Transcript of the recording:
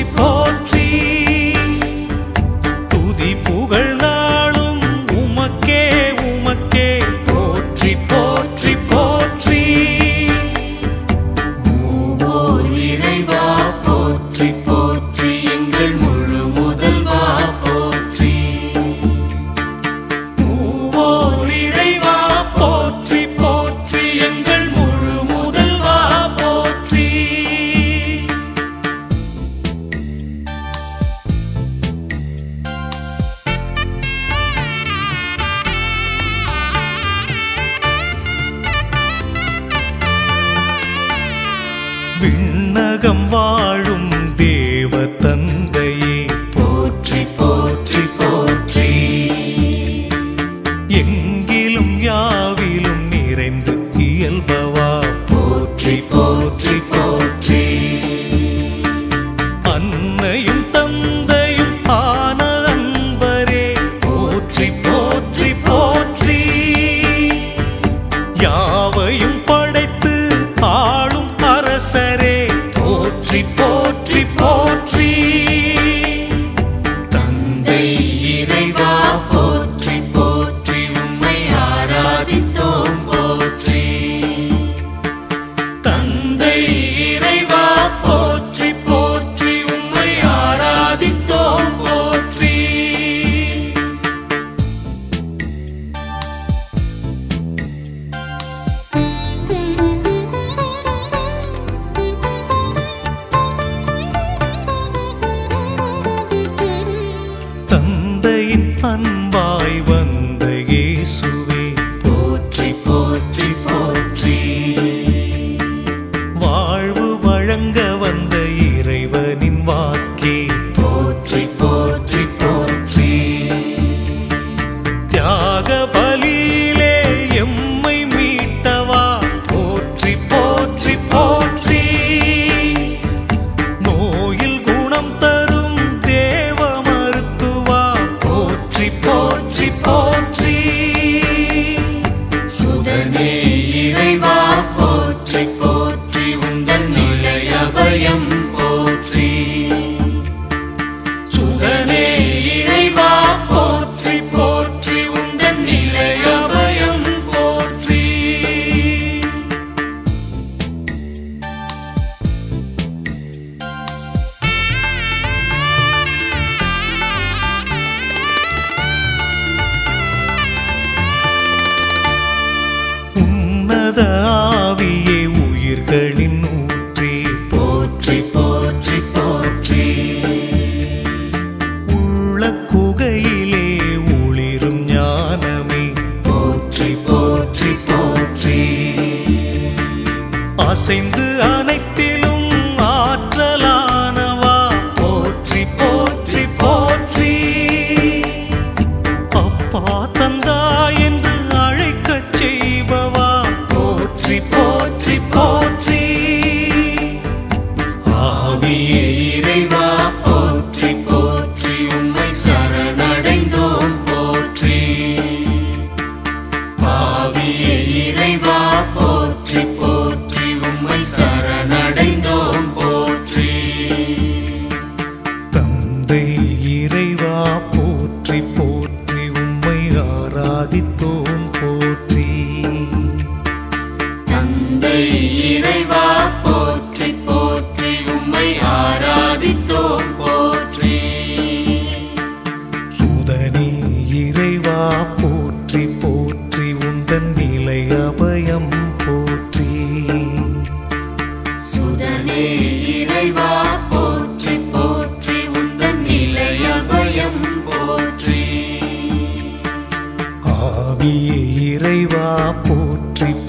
போற்றி போற்றி துதி புகழ் நாளும் உமக்கே உமக்கே போற்றி போற்றி போற்றி மூவோர் இறைவா போற்றி போற்றி எங்கள் முழு முதல்வா போற்றி மூவோர் இறைவா போற்றி போற்றி எங்கள் முழு முதல்வா போற்றி விண்ணகம் வாழும் தேவ தந்தையே போற்றி போற்றி போற்றி எங்கிலும் யாவிலும் நிறைந்து இயல்பவா போற்றி போற்றி போற்றி அன்னையும் தந்தையும் ஆன அன்பரே போற்றி போற்றி போற்றி யாவையும் படைத்து ஆளும் அரசரே போற்றி போற்றி போற்றி தந்தை இறைவா போற்றி போற்றி உம்மை ஆராதித்தோம் போற்றி தந்தை இறைவா போற்றி போற்றி உம்மை ஆராதித்தோம் போற்றி தந்தையின் அன்பாய் வந்த இயேசுவே போற்றி போற்றி போற்றி வாழ்வு வழங்க வந்த இறைவனின் வாக்கே போற்றி போற்றி போற்றி தியாக பலியிலே எம்மை மீட்டவா போற்றி போற்றி போற்றி நோயில் குணம் தரும் தேவ மருத்துவா போற்றி போற்றி போற்றி சுதனே இறைவா போற்றி போற்றி உங்கள் நிலைய பயம் போற்றி சுதனே இறைவா போற்றி போற்றி உந்தன் நிலைய பயம் போற்றி உன்னத ஆவியே உயிர்களின் ஊற்றே போற்றி போற்றி போற்றி உள்ள குகையிலே ஒளிரும் ஞானமே போற்றி போற்றி போற்றி அசைந்து அனைத்திலும் ஆற்றலானவா போற்றி போற்றி போற்றி அப்பா தந்தா என்று அழைக்கச் செய்பவா போற்றி போற்றி போற்றி ஆவியே இறைவா போற்றி போற்றி உம்மை சரணடைந்தோம் போற்றி ஆவியே இறைவா போற்றி போற்றி உம்மை சரணடைந்தோம் போற்றி தந்தை இறைவா போற்றி போற்றி உம்மை ஆராதித்தோம் போற்றி தந்தை இறைவா போற்றி போற்றி உம்மை ஆராதித்தோம் போற்றி சுதனே இறைவா போற்றி போற்றி உந்தன் நிலை அபயம் போற்றி சுதனே இறைவா போற்றி போற்றி உந்தன் நிலைய பயம் போற்றி ஆவியே இறைவா போற்றி